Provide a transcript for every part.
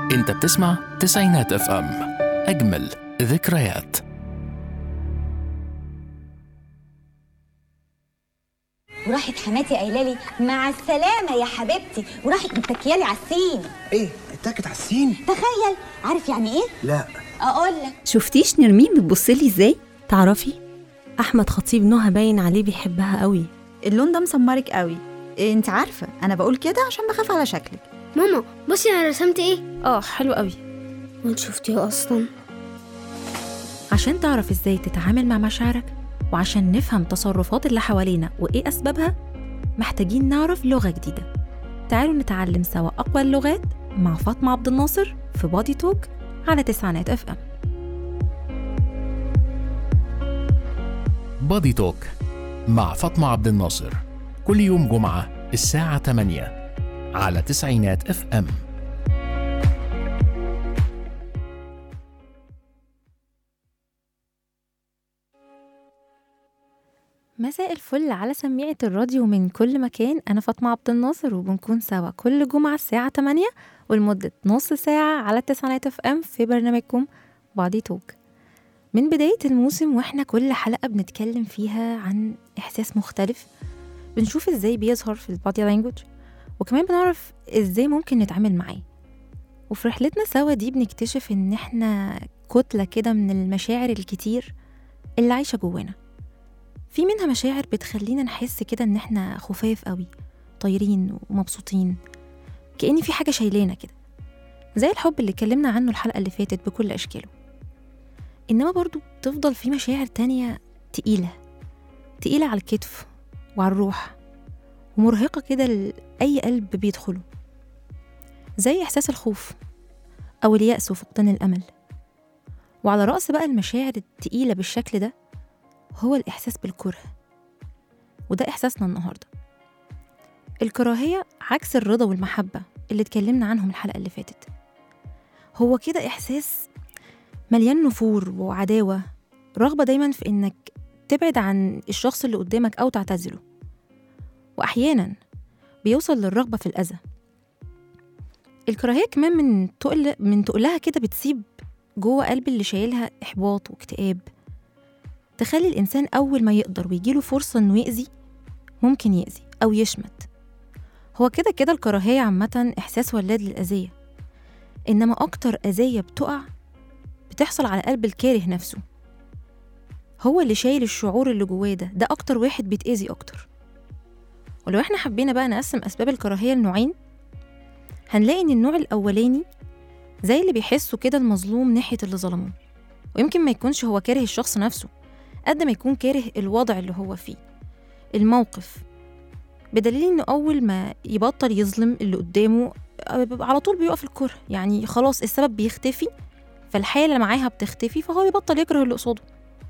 انت بتسمع تسعينات اف ام اجمل ذكريات وراحت حماتي قايله لي مع السلامه يا حبيبتي وراحت متكيالي على السين ايه اتكت على السين تخيل عارف يعني ايه لا اقول لك شفتيش نرمين بتبصلي ازاي تعرفي احمد خطيب نهى باين عليه بيحبها قوي اللون ده مسمرك قوي إيه انت عارفه انا بقول كده عشان بخاف على شكلك ماما بصي انا رسمت ايه اه حلو قوي وانت شفتيه اصلا عشان تعرف ازاي تتعامل مع مشاعرك وعشان نفهم تصرفات اللي حوالينا وايه اسبابها محتاجين نعرف لغة جديدة تعالوا نتعلم سوا أقوى اللغات مع فاطمة عبد الناصر في بادي توك على تسعينات اف ام بادي توك مع فاطمة عبد الناصر كل يوم جمعة الساعة 8 على تسعينات اف ام مساء الفل على سميعة الراديو من كل مكان أنا فاطمة عبد الناصر وبنكون سوا كل جمعة الساعة 8 ولمدة نص ساعة على التسعينات اف ام في برنامجكم بادي توك من بداية الموسم واحنا كل حلقة بنتكلم فيها عن إحساس مختلف بنشوف ازاي بيظهر في البادي لانجوج وكمان بنعرف ازاي ممكن نتعامل معاه وفي رحلتنا سوا دي بنكتشف ان احنا كتلة كده من المشاعر الكتير اللي عايشة جوانا في منها مشاعر بتخلينا نحس كده ان احنا خفاف قوي طايرين ومبسوطين كأن في حاجة شايلانا كده زي الحب اللي اتكلمنا عنه الحلقة اللي فاتت بكل أشكاله إنما برضو بتفضل في مشاعر تانية تقيلة تقيلة على الكتف وعلى الروح ومرهقة كده لأي قلب بيدخله زي إحساس الخوف أو اليأس وفقدان الأمل وعلى رأس بقى المشاعر التقيلة بالشكل ده هو الإحساس بالكره وده إحساسنا النهاردة الكراهية عكس الرضا والمحبة اللي اتكلمنا عنهم الحلقة اللي فاتت هو كده إحساس مليان نفور وعداوة رغبة دايما في إنك تبعد عن الشخص اللي قدامك أو تعتزله وأحيانا بيوصل للرغبة في الأذى الكراهية كمان من تقل من تقلها كده بتسيب جوه قلب اللي شايلها إحباط واكتئاب تخلي الإنسان أول ما يقدر ويجيله فرصة إنه يأذي ممكن يأذي أو يشمت هو كده كده الكراهية عامة إحساس ولاد للأذية إنما أكتر أذية بتقع بتحصل على قلب الكاره نفسه هو اللي شايل الشعور اللي جواه ده ده أكتر واحد بيتأذي أكتر ولو إحنا حبينا بقى نقسم أسباب الكراهية لنوعين هنلاقي إن النوع الأولاني زي اللي بيحسوا كده المظلوم ناحية اللي ظلمه ويمكن ما يكونش هو كاره الشخص نفسه قد ما يكون كاره الوضع اللي هو فيه الموقف بدليل انه اول ما يبطل يظلم اللي قدامه على طول بيقف الكره يعني خلاص السبب بيختفي فالحالة اللي معاها بتختفي فهو بيبطل يكره اللي قصاده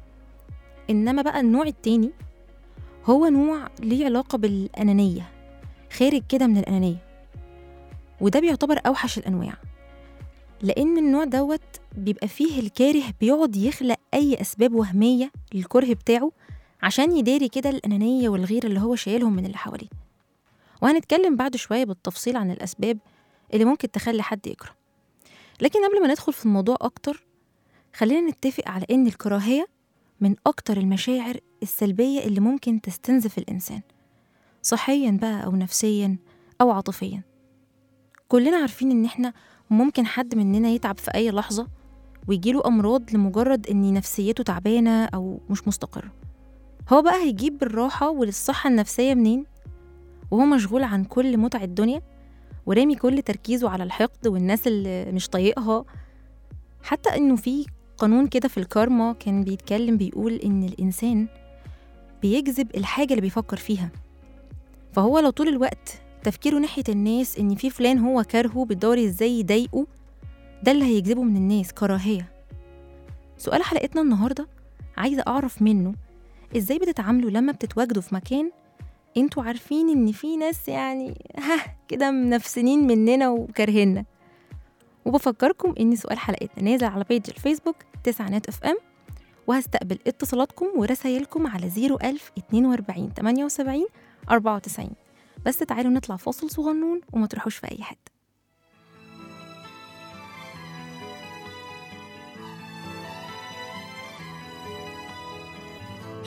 انما بقى النوع التاني هو نوع ليه علاقة بالأنانية خارج كده من الأنانية وده بيعتبر أوحش الأنواع لأن النوع دوت بيبقى فيه الكاره بيقعد يخلق أي أسباب وهمية للكره بتاعه عشان يداري كده الأنانية والغيرة اللي هو شايلهم من اللي حواليه وهنتكلم بعد شوية بالتفصيل عن الأسباب اللي ممكن تخلي حد يكره لكن قبل ما ندخل في الموضوع أكتر خلينا نتفق على إن الكراهية من أكتر المشاعر السلبية اللي ممكن تستنزف الإنسان صحيا بقى أو نفسيا أو عاطفيا كلنا عارفين إن إحنا ممكن حد مننا يتعب في أي لحظة ويجيله أمراض لمجرد إن نفسيته تعبانة أو مش مستقرة هو بقى هيجيب بالراحة وللصحة النفسية منين؟ وهو مشغول عن كل متع الدنيا ورامي كل تركيزه على الحقد والناس اللي مش طايقها حتى إنه في قانون كده في الكارما كان بيتكلم بيقول إن الإنسان بيجذب الحاجة اللي بيفكر فيها فهو لو طول الوقت تفكيره ناحية الناس إن في فلان هو كارهه بيدور إزاي يضايقه ده اللي هيجذبه من الناس كراهية سؤال حلقتنا النهاردة عايزة أعرف منه إزاي بتتعاملوا لما بتتواجدوا في مكان انتوا عارفين إن في ناس يعني ها كده منفسنين مننا وكارهنا وبفكركم إن سؤال حلقتنا نازل على بيج الفيسبوك تسعينات اف ام وهستقبل اتصالاتكم ورسايلكم على 01000 42 78 94 بس تعالوا نطلع فاصل صغنون وما تروحوش في أي حتة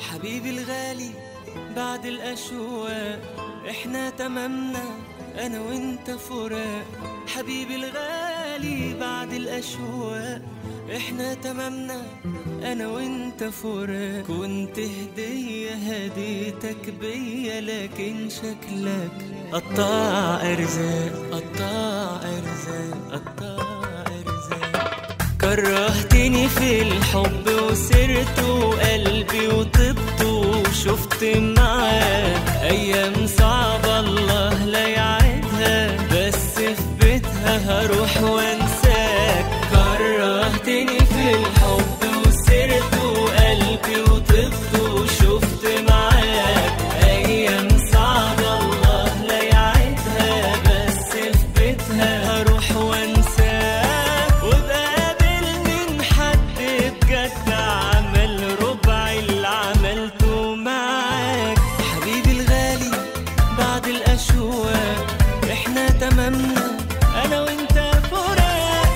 حبيبي الغالي بعد الأشواق احنا تمامنا أنا وأنت فراق حبيبي الغالي بعد الأشواق احنا تمامنا أنا وأنت فراق كنت هدية هديتك بيا لكن شكلك قطاع أرزاق قطاع أرزاق قطاع أرزاق كرهتني في الحب وسرت وقلبي وطبت وشفت معاك ايام صعبة الله لا يعيدها بس في بيتها هروح وانساك كرهتني في الحب وسرت وقلبي وطبت وشفت معاك ايام صعبة الله لا يعيدها بس في بيتها هروح وانساك وبقابل من حد بجد عمل ربع اللي عملته معاك حبيبي الغالي بعد الاشواق احنا تمامنا انا وانت فراق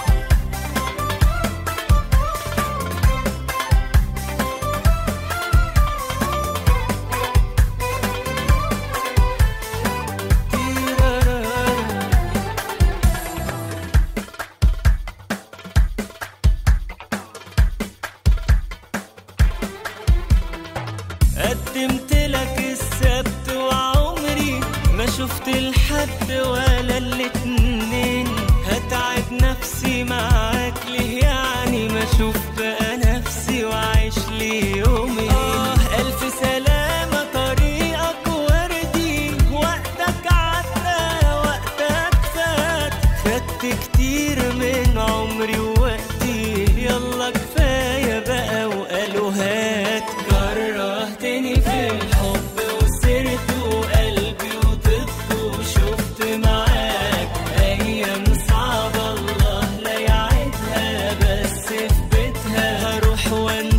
قدمت لك السبت وعمري ما شفت الحد ولا الاتنين هتعب نفسي معاك ليه يعني ما اشوف بقى نفسي واعيش لي يومين آه الف سلامة طريقك وردي وقتك عدى وقتك فات خدت كتير من عمري ووقتي يلا كفاية بقى وقالوا هات كرهتني في الحب وسرت وقلبي وطبت وشفت معاك أيام صعبة الله لا يعيدها بس في بيتها هروح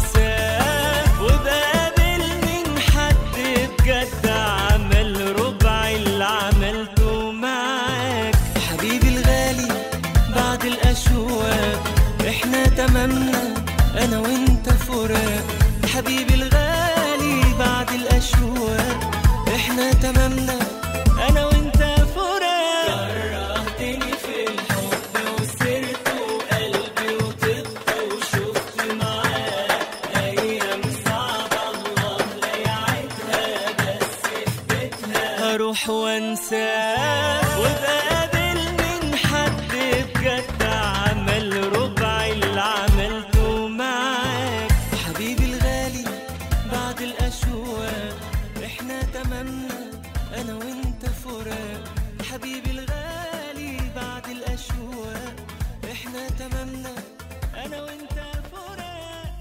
وانساك وبقابل من حد بجد عمل ربع اللي عملته معاك حبيبي الغالي بعد الأشواق احنا تمامنا أنا وأنت فراق حبيبي الغالي بعد الأشواق احنا تمامنا أنا وأنت فراق كرهتني في الحب وسرت وقلبي وطبت وشفت معاك أيام صعبة الله لا يعيدها بس في بيتها هروح وانساك وبقابل من حد بجد عمل ربع اللي عملته معاك حبيبي الغالي بعد الأشواق احنا تمامنا أنا وأنت فراق حبيبي الغالي بعد الأشواق احنا تمامنا أنا وأنت فراق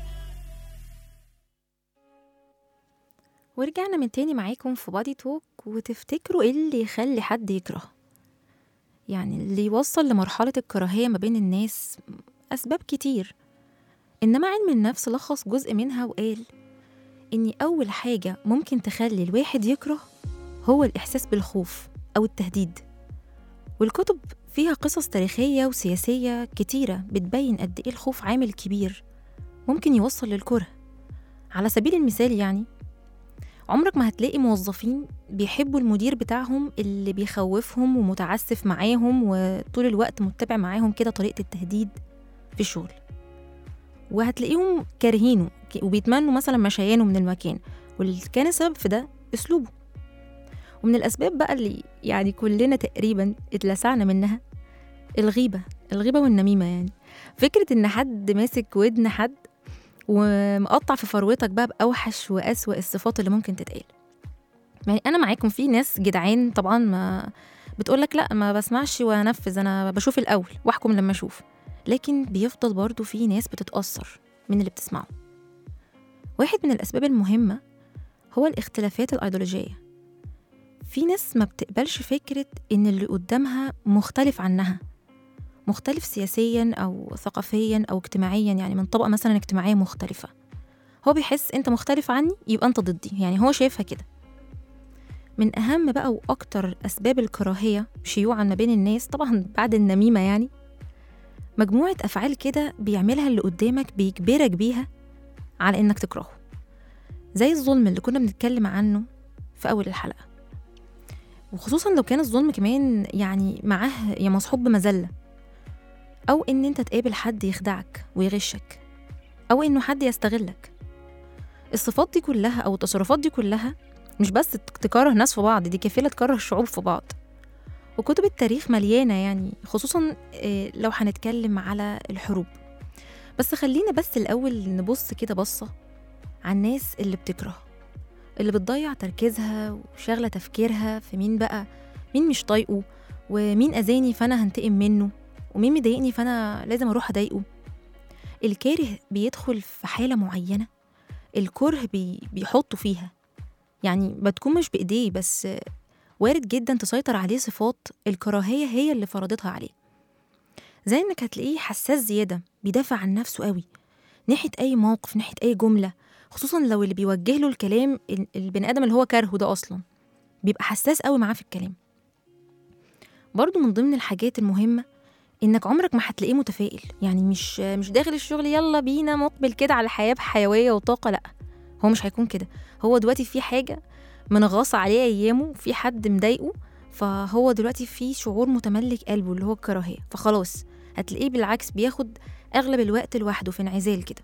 ورجعنا من تاني معاكم في بادي توك وتفتكروا ايه اللي يخلي حد يكره يعني اللي يوصل لمرحلة الكراهية ما بين الناس أسباب كتير إنما علم النفس لخص جزء منها وقال إن أول حاجة ممكن تخلي الواحد يكره هو الإحساس بالخوف أو التهديد والكتب فيها قصص تاريخية وسياسية كتيرة بتبين قد إيه الخوف عامل كبير ممكن يوصل للكره على سبيل المثال يعني عمرك ما هتلاقي موظفين بيحبوا المدير بتاعهم اللي بيخوفهم ومتعسف معاهم وطول الوقت متبع معاهم كده طريقة التهديد في الشغل وهتلاقيهم كارهينه ك- وبيتمنوا مثلا مشيانه من المكان واللي كان السبب في ده اسلوبه ومن الاسباب بقى اللي يعني كلنا تقريبا اتلسعنا منها الغيبه الغيبه والنميمه يعني فكره ان حد ماسك ودن حد ومقطع في فروتك بقى باوحش واسوا الصفات اللي ممكن تتقال يعني انا معاكم في ناس جدعان طبعا ما بتقولك لا ما بسمعش وانفذ انا بشوف الاول واحكم لما اشوف لكن بيفضل برضو في ناس بتتاثر من اللي بتسمعه واحد من الاسباب المهمه هو الاختلافات الايديولوجيه في ناس ما بتقبلش فكره ان اللي قدامها مختلف عنها مختلف سياسيا او ثقافيا او اجتماعيا يعني من طبقه مثلا اجتماعيه مختلفه هو بيحس انت مختلف عني يبقى انت ضدي يعني هو شايفها كده من اهم بقى واكتر اسباب الكراهيه شيوعا ما بين الناس طبعا بعد النميمه يعني مجموعه افعال كده بيعملها اللي قدامك بيجبرك بيها على انك تكرهه زي الظلم اللي كنا بنتكلم عنه في أول الحلقة وخصوصا لو كان الظلم كمان يعني معاه يا مصحوب بمذلة أو إن أنت تقابل حد يخدعك ويغشك أو إنه حد يستغلك الصفات دي كلها أو التصرفات دي كلها مش بس تكره ناس في بعض دي كفيلة تكره الشعوب في بعض وكتب التاريخ مليانة يعني خصوصا آه، لو هنتكلم على الحروب بس خلينا بس الأول نبص كده بصة على الناس اللي بتكره اللي بتضيع تركيزها وشاغلة تفكيرها في مين بقى مين مش طايقه ومين أذاني فأنا هنتقم منه ومين مضايقني فأنا لازم أروح أضايقه الكاره بيدخل في حالة معينة الكره بي بيحطه فيها يعني بتكون مش بإيديه بس وارد جدا تسيطر عليه صفات الكراهية هي اللي فرضتها عليه زي انك هتلاقيه حساس زيادة بيدافع عن نفسه قوي ناحية أي موقف ناحية أي جملة خصوصا لو اللي بيوجه له الكلام ال- البني آدم اللي هو كارهه ده أصلا بيبقى حساس قوي معاه في الكلام برضو من ضمن الحاجات المهمة إنك عمرك ما هتلاقيه متفائل يعني مش مش داخل الشغل يلا بينا مقبل كده على الحياة بحيوية وطاقة لأ هو مش هيكون كده هو دلوقتي في حاجة منغصة عليه أيامه في حد مضايقه فهو دلوقتي في شعور متملك قلبه اللي هو الكراهية فخلاص هتلاقيه بالعكس بياخد أغلب الوقت لوحده في انعزال كده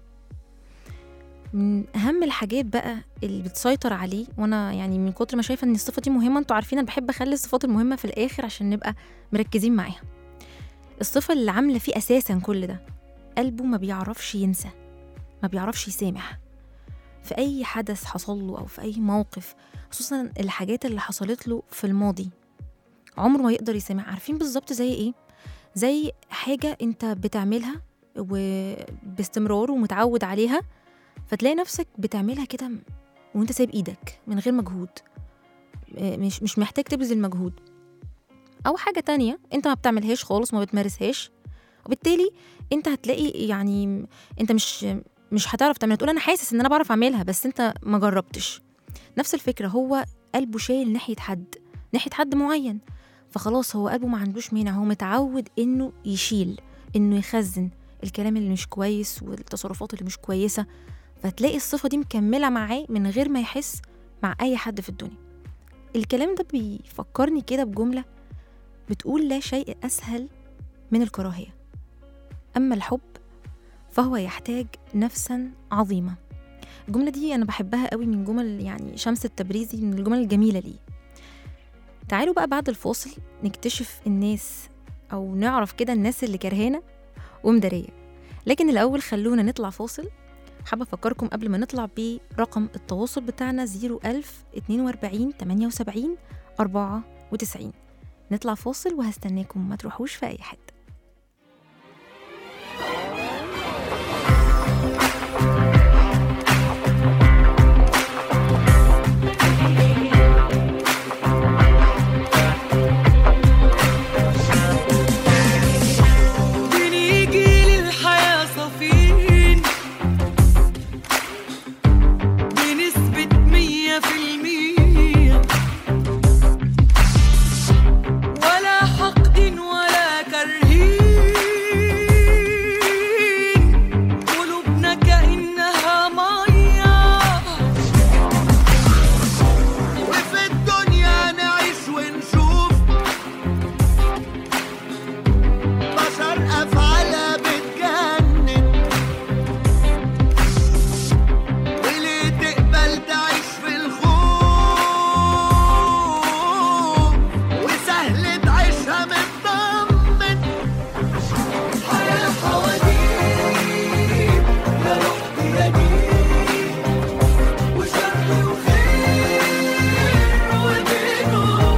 من أهم الحاجات بقى اللي بتسيطر عليه وأنا يعني من كتر ما شايفة إن الصفة دي مهمة أنتوا عارفين أنا بحب أخلي الصفات المهمة في الآخر عشان نبقى مركزين معاها الصفة اللي عاملة فيه أساسا كل ده قلبه ما بيعرفش ينسى ما بيعرفش يسامح في أي حدث حصل له أو في أي موقف خصوصا الحاجات اللي حصلت له في الماضي عمره ما يقدر يسامح عارفين بالظبط زي ايه زي حاجة انت بتعملها وباستمرار ومتعود عليها فتلاقي نفسك بتعملها كده وانت سايب ايدك من غير مجهود آه، مش مش محتاج تبذل مجهود او حاجة تانية انت ما بتعملهاش خالص ما بتمارسهاش وبالتالي انت هتلاقي يعني انت مش مش هتعرف تعملها تقول انا حاسس ان انا بعرف اعملها بس انت ما جربتش نفس الفكرة هو قلبه شايل ناحية حد ناحية حد معين فخلاص هو قلبه ما عندوش مانع هو متعود انه يشيل انه يخزن الكلام اللي مش كويس والتصرفات اللي مش كويسة فتلاقي الصفة دي مكملة معاه من غير ما يحس مع أي حد في الدنيا الكلام ده بيفكرني كده بجملة بتقول لا شيء أسهل من الكراهية أما الحب فهو يحتاج نفسا عظيمة الجملة دي أنا بحبها قوي من جمل يعني شمس التبريزي من الجمل الجميلة ليه تعالوا بقى بعد الفاصل نكتشف الناس أو نعرف كده الناس اللي كرهانة ومدارية لكن الأول خلونا نطلع فاصل حابة أفكركم قبل ما نطلع برقم التواصل بتاعنا 01000 42 78 94 نطلع فاصل وهستناكم ما تروحوش في أي حتة بنيجي للحياة صافين بنسبة مية في المية ولا حقد ولا كرهين قلوبنا كأنها مية وفي الدنيا نعيش ونشوف بشر أفعالها بتجنن وليه تقبل تعيش في الخوف وسهل تعيشها مطمن حياة حواديت يا رب يا دين وشر وخير وبينهم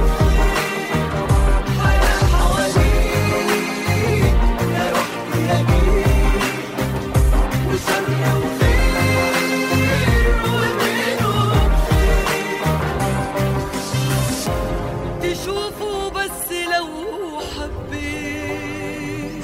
حياة حواديت يا رب يا دين وشر وخير وبينهم تشوفوا بس لو حبيت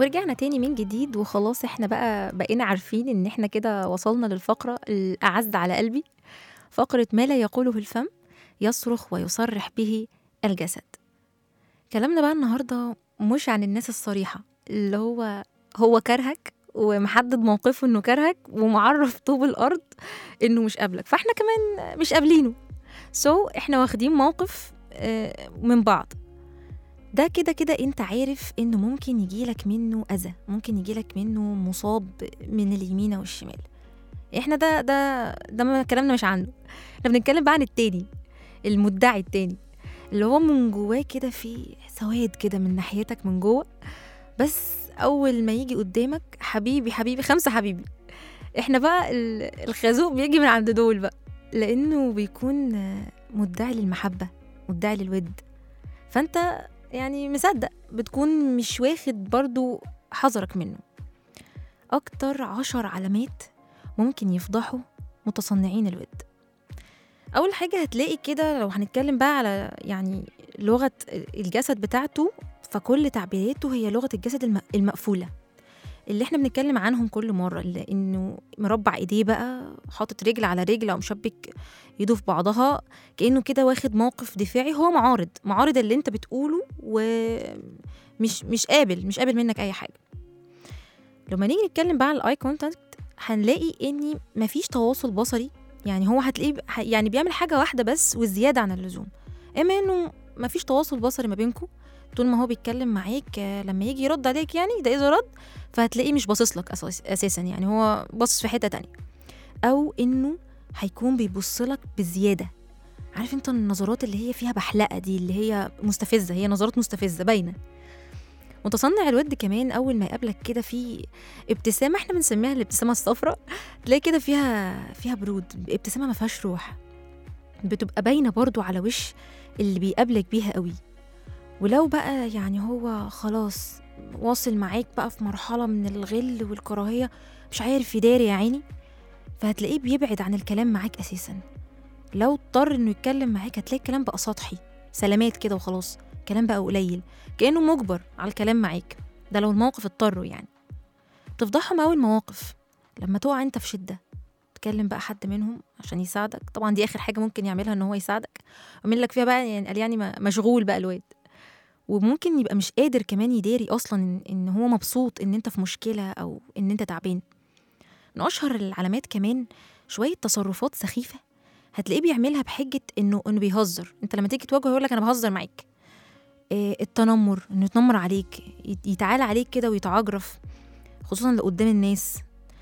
ورجعنا تاني من جديد وخلاص احنا بقى بقينا عارفين ان احنا كده وصلنا للفقرة الأعز على قلبي فقرة ما لا يقوله الفم يصرخ ويصرح به الجسد كلامنا بقى النهاردة مش عن الناس الصريحة اللي هو هو كرهك ومحدد موقفه انه كرهك ومعرف طوب الارض انه مش قابلك فاحنا كمان مش قابلينه سو so, احنا واخدين موقف آه، من بعض ده كده كده انت عارف انه ممكن يجيلك منه اذى ممكن يجيلك منه مصاب من اليمين والشمال احنا ده ده ده ما كلامنا مش عنه احنا بنتكلم بقى عن التاني المدعي التاني اللي هو من جواه كده في سواد كده من ناحيتك من جوه بس اول ما يجي قدامك حبيبي حبيبي خمسه حبيبي احنا بقى ال- الخازوق بيجي من عند دول بقى لانه بيكون آه، مدعي للمحبه مدعي للود فانت يعني مصدق بتكون مش واخد برضو حذرك منه اكتر عشر علامات ممكن يفضحوا متصنعين الود اول حاجه هتلاقي كده لو هنتكلم بقى على يعني لغه الجسد بتاعته فكل تعبيراته هي لغه الجسد الم- المقفوله اللي احنا بنتكلم عنهم كل مره اللي انه مربع ايديه بقى حاطط رجل على رجل او مشبك ايده في بعضها كانه كده واخد موقف دفاعي هو معارض معارض اللي انت بتقوله ومش مش قابل مش قابل منك اي حاجه لما نيجي نتكلم بقى على الاي كونتاكت هنلاقي ان مفيش تواصل بصري يعني هو هتلاقيه ب- ح- يعني بيعمل حاجه واحده بس والزياده عن اللزوم اما انه مفيش تواصل بصري ما بينكم طول ما هو بيتكلم معاك آه، لما يجي يرد عليك يعني ده اذا رد فهتلاقيه مش باصص لك أساس اساسا يعني هو باصص في حته تانية او انه هيكون بيبص لك بزياده عارف انت النظرات اللي هي فيها بحلقه دي اللي هي مستفزه هي نظرات مستفزه باينه متصنع الود كمان اول ما يقابلك كده في ابتسامه احنا بنسميها الابتسامه الصفراء تلاقي كده فيها فيها برود ابتسامه ما فيهاش روح بتبقى باينه برضو على وش اللي بيقابلك بيها قوي ولو بقى يعني هو خلاص واصل معاك بقى في مرحله من الغل والكراهيه مش عارف يداري يا عيني فهتلاقيه بيبعد عن الكلام معاك اساسا لو اضطر انه يتكلم معاك هتلاقي الكلام بقى سطحي سلامات كده وخلاص كلام بقى قليل كانه مجبر على الكلام معاك ده لو الموقف اضطروا يعني تفضحهم أوي المواقف لما تقع انت في شده تكلم بقى حد منهم عشان يساعدك طبعا دي اخر حاجه ممكن يعملها ان هو يساعدك ويعمل لك فيها بقى يعني قال يعني ما- مشغول بقى الواد وممكن يبقى مش قادر كمان يداري اصلا ان, إن هو مبسوط ان انت في مشكله او ان انت تعبان من اشهر العلامات كمان شويه تصرفات سخيفه هتلاقيه بيعملها بحجه انه انه بيهزر انت لما تيجي تواجهه يقول لك انا بهزر معاك إيه التنمر انه يتنمر عليك يت- يتعالى عليك كده ويتعجرف خصوصا اللي قدام الناس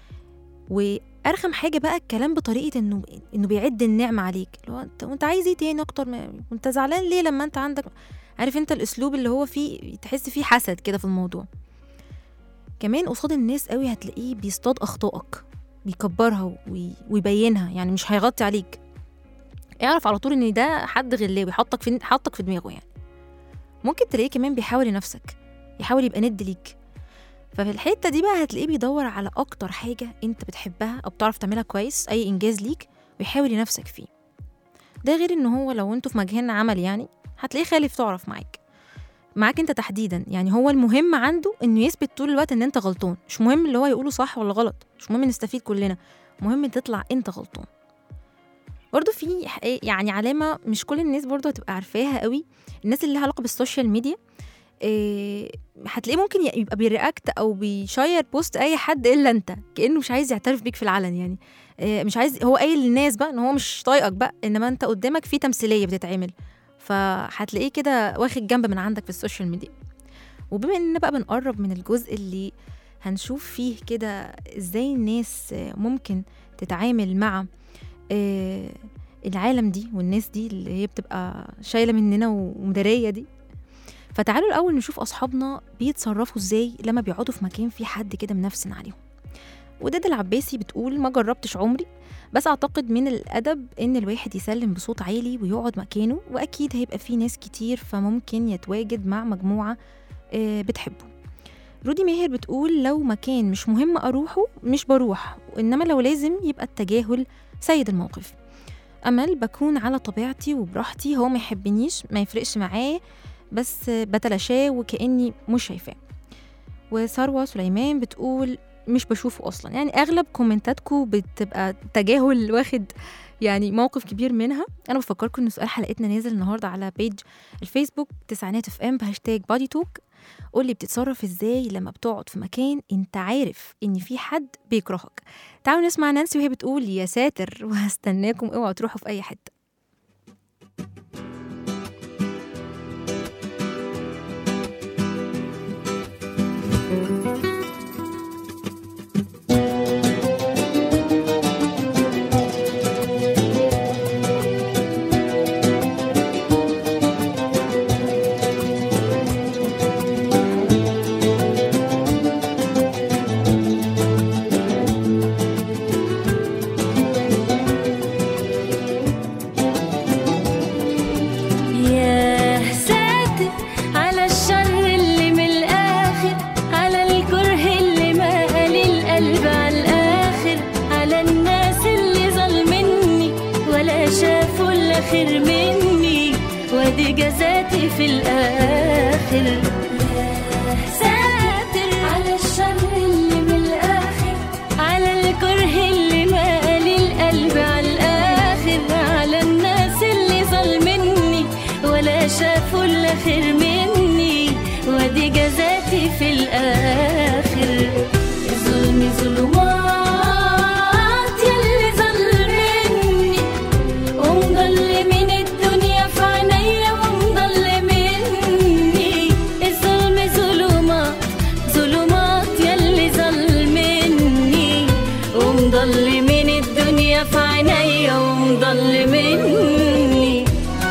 وارخم حاجه بقى الكلام بطريقه انه انه بيعد النعمه عليك اللي هو انت وانت عايز ايه تاني اكتر ما وانت زعلان ليه لما انت عندك عارف انت الاسلوب اللي هو فيه تحس فيه حسد كده في الموضوع كمان قصاد الناس قوي هتلاقيه بيصطاد اخطائك بيكبرها وي- ويبينها يعني مش هيغطي عليك اعرف على طول ان ده حد غلاوي حطك في حطك في دماغه يعني ممكن تلاقيه كمان بيحاول ينافسك يحاول يبقى ند ليك ففي الحته دي بقى هتلاقيه بيدور على اكتر حاجه انت بتحبها او بتعرف تعملها كويس اي انجاز ليك ويحاول ينافسك فيه ده غير ان هو لو انتوا في مكان عمل يعني هتلاقيه خالف تعرف معاك معاك انت تحديدا يعني هو المهم عنده انه يثبت طول الوقت ان انت غلطان مش مهم اللي هو يقوله صح ولا غلط مش مهم نستفيد كلنا مهم تطلع انت غلطان برضه في ح- يعني علامه مش كل الناس برضه هتبقى عارفاها قوي الناس اللي لها علاقه بالسوشيال ميديا إيه هتلاقيه ممكن ي- يبقى بيرياكت او بيشير بوست اي حد الا انت كانه مش عايز يعترف بيك في العلن يعني إيه مش عايز هو قايل للناس بقى ان هو مش طايقك بقى انما انت قدامك في تمثيليه بتتعمل فهتلاقيه كده واخد جنب من عندك في السوشيال ميديا وبما اننا بقى بنقرب من الجزء اللي هنشوف فيه كده ازاي الناس آه، ممكن تتعامل مع آه، العالم دي والناس دي اللي هي بتبقى شايله مننا ومداريه دي فتعالوا الاول نشوف اصحابنا بيتصرفوا ازاي لما بيقعدوا في مكان فيه حد كده منفسن عليهم وداد العباسي بتقول ما جربتش عمري بس اعتقد من الادب ان الواحد يسلم بصوت عالي ويقعد مكانه واكيد هيبقى فيه ناس كتير فممكن يتواجد مع مجموعه آه، بتحبه رودي ماهر بتقول لو مكان مش مهم اروحه مش بروح انما لو لازم يبقى التجاهل سيد الموقف امل بكون على طبيعتي وبراحتي هو ما يحبنيش ما يفرقش معاه بس بتلاشاه وكاني مش شايفاه وثروة سليمان بتقول مش بشوفه اصلا يعني اغلب كومنتاتكم بتبقى تجاهل واخد يعني موقف كبير منها انا بفكركم ان سؤال حلقتنا نازل النهارده على بيج الفيسبوك تسعينات اف ام بهاشتاج بادي توك قولي بتتصرف ازاي لما بتقعد في مكان انت عارف ان في حد بيكرهك تعالوا نسمع نانسي وهي بتقول يا ساتر وهستناكم اوعوا تروحوا في اي حته يا ساتر على الشر اللي من الآخر على الكره اللي مالي القلب على الآخر على الناس اللي ظلمني ولا شافوا إلا خير مني وادي جزاتي في الآخر يا ساتر على الشر اللي من الآخر على الكره اللي مالي القلب على الآخر على الناس اللي ظلمني ولا شافوا إلا خير مني وادي جزاتي في الآخر ظلمي ظلمات يلي ظلمني ومضل من الدنيا في عينيا ومضل مني الظلم ظلمات ظلمات يلي ظلمني ومضل من الدنيا في عينيا ومضل مني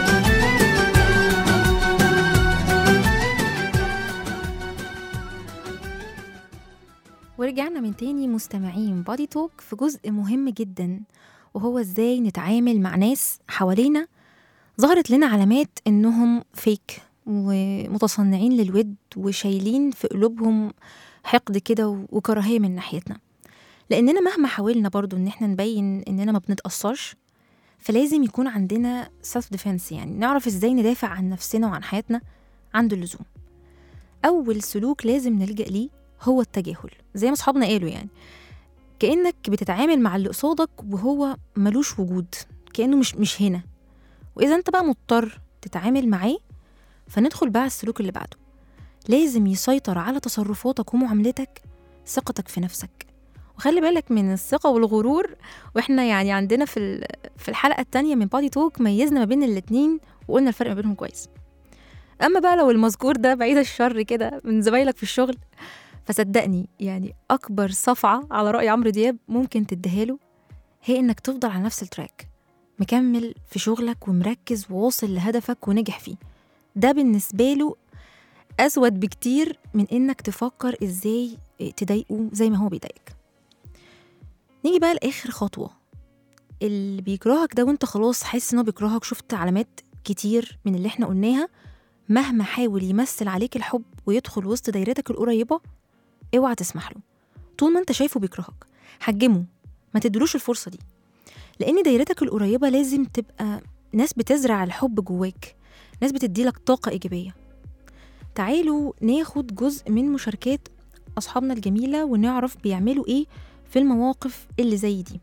ورجعنا من تاني مستمعين بادي توك في جزء مهم جدا وهو ازاي نتعامل مع ناس حوالينا ظهرت لنا علامات انهم فيك ومتصنعين للود وشايلين في قلوبهم حقد كده وكراهية من ناحيتنا لاننا مهما حاولنا برضو ان احنا نبين اننا ما بنتأثرش فلازم يكون عندنا سيلف ديفense يعني نعرف ازاي ندافع عن نفسنا وعن حياتنا عند اللزوم اول سلوك لازم نلجأ ليه هو التجاهل زي ما اصحابنا قالوا يعني كانك بتتعامل مع اللي قصادك وهو ملوش وجود كانه مش مش هنا واذا انت بقى مضطر تتعامل معاه فندخل بقى على السلوك اللي بعده لازم يسيطر على تصرفاتك ومعاملتك ثقتك في نفسك وخلي بالك من الثقة والغرور واحنا يعني عندنا في ال- في الحلقة التانية من بادي توك ميزنا ما بين الاتنين وقلنا الفرق ما بينهم كويس اما بقى لو المذكور ده بعيد الشر كده من زمايلك في الشغل فصدقني يعني اكبر صفعه على راي عمرو دياب ممكن تديها له هي انك تفضل على نفس التراك مكمل في شغلك ومركز وواصل لهدفك ونجح فيه ده بالنسبه له اسود بكتير من انك تفكر ازاي تضايقه زي ما هو بيضايقك نيجي بقى لاخر خطوه اللي بيكرهك ده وانت خلاص حاسس ان هو بيكرهك شفت علامات كتير من اللي احنا قلناها مهما حاول يمثل عليك الحب ويدخل وسط دايرتك القريبة اوعى تسمح له طول ما انت شايفه بيكرهك حجمه ما تدلوش الفرصة دي لأن دايرتك القريبة لازم تبقى ناس بتزرع الحب جواك ناس بتديلك طاقة إيجابية تعالوا ناخد جزء من مشاركات أصحابنا الجميلة ونعرف بيعملوا إيه في المواقف اللي زي دي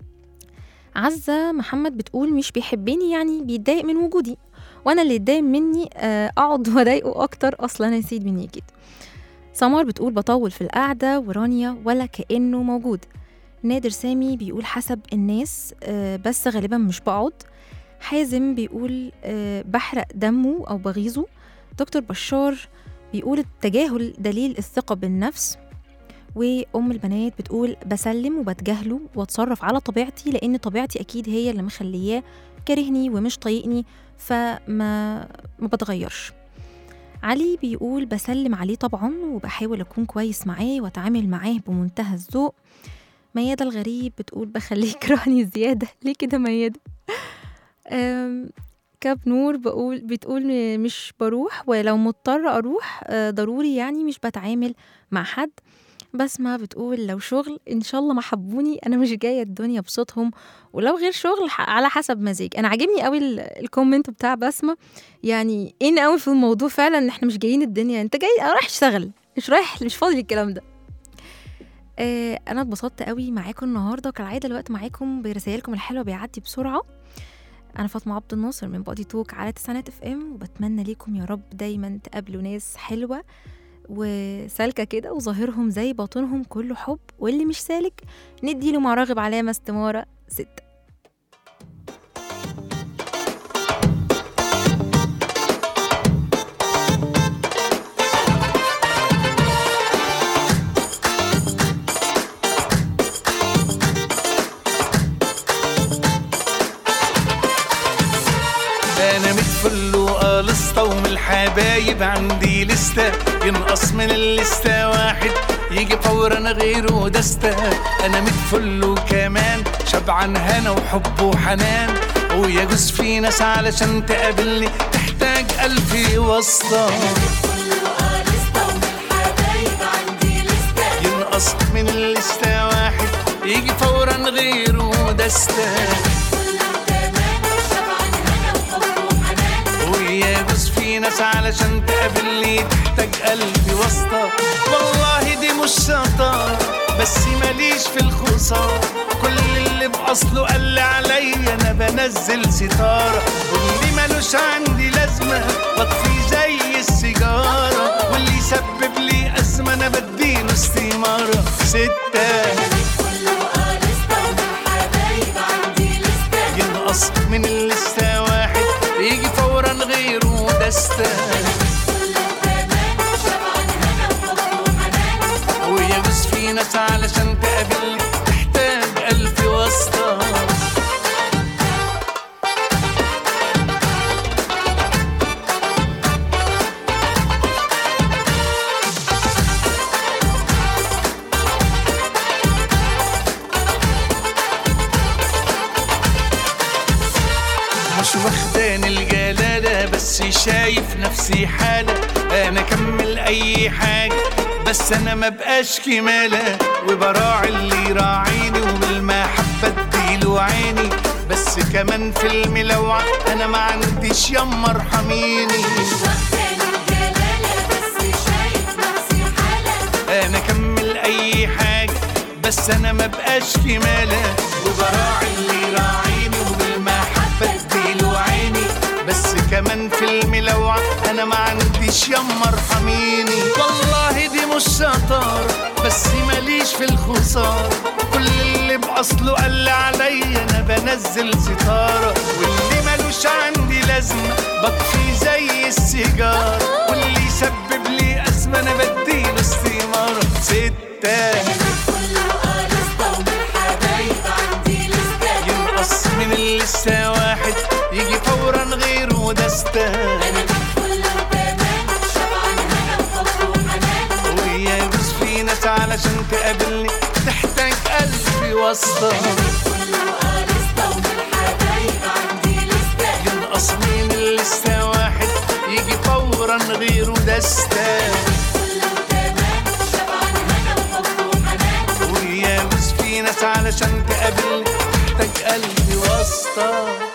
عزة محمد بتقول مش بيحبني يعني بيتضايق من وجودي وانا اللي يتضايق مني آه، اقعد واضايقه اكتر اصلا انا نسيت مني كده سمر بتقول بطول في القعده ورانيا ولا كانه موجود نادر سامي بيقول حسب الناس آه، بس غالبا مش بقعد حازم بيقول آه، بحرق دمه او بغيظه دكتور بشار بيقول التجاهل دليل الثقه بالنفس وام البنات بتقول بسلم وبتجاهله واتصرف على طبيعتي لان طبيعتي اكيد هي اللي مخلياه كارهني ومش طايقني فما ما بتغيرش علي بيقول بسلم عليه طبعا وبحاول أكون كويس معاه وأتعامل معاه بمنتهى الذوق ميادة الغريب بتقول بخليه يكرهني زيادة ليه كده ميادة أم، كاب نور بقول بتقول م- مش بروح ولو مضطرة أروح آه، ضروري يعني مش بتعامل مع حد بسمة بتقول لو شغل إن شاء الله ما حبوني أنا مش جاية الدنيا بصوتهم ولو غير شغل ح- على حسب مزاج أنا عاجبني قوي ال- الكومنت بتاع بسمة يعني إن قوي في الموضوع فعلا إن إحنا مش جايين الدنيا أنت جاي رايح تشتغل مش رايح مش فاضي الكلام ده آه انا اتبسطت قوي معاكم النهارده كالعاده الوقت معاكم برسائلكم الحلوه بيعدي بسرعه انا فاطمه عبد الناصر من بادي توك على تسعينات اف ام وبتمنى ليكم يا رب دايما تقابلوا ناس حلوه وسالكه كده وظاهرهم زي باطنهم كله حب واللي مش سالك نديله مع راغب علامه استماره ستة انا متفل وقالسطة ومن الحبايب عندي لستة ينقص من اللستة واحد يجي فورا غيره دستة انا متفل وكمان شبعان هنا وحب وحنان ويجوز في ناس علشان تقابلني تحتاج ألف واسطة ينقص من اللستة واحد يجي فورا غيره دستة ويجوز في ناس علشان تقابلني تحتاج قلبي واسطة والله دي مش شطارة بس ماليش في الخسارة كل اللي بأصله قال لي عليا أنا بنزل ستارة واللي ملوش عندي لازمة بطفي زي السيجارة واللي يسبب لي أزمة أنا بديله استمارة ستة ينقص من اللستة واحد يجي فورا غيره دستة ويجوز في ناس علشان تقابلني تحتاج ألف واسطة مش واخداني الجلالة بس شايف نفسي حالة أنا أكمل أي حاجة بس أنا ما بقاش كمالة وبراعي اللي يراعيني وبالمحبة اديله عيني بس كمان في الملوعة أنا ما عنديش يما ارحميني أنا أكمل أي حاجة بس أنا ما بقاش كمالة وبراعي اللي يراعيني وبالمحبة اديله عيني بس كمان في الملوعة أنا ما عنديش يما ارحميني والله دي مش شطارة بس ماليش في الخسارة كل اللي بأصله قال لي عليا أنا بنزل ستارة واللي ملوش عندي لازمة بطفي زي السيجارة واللي يسبب لي أزمة أنا بديله استمارة ستة ينقص من اللسة واحد يجي فورا غيره دستة ويجوز في ناس علشان تقابلني تحتاج ألف واسطة ينقص من اللسة واحد يجي فورا غيره دستة ويجوز في ناس علشان تقابلني تحتاج قلبي واسطة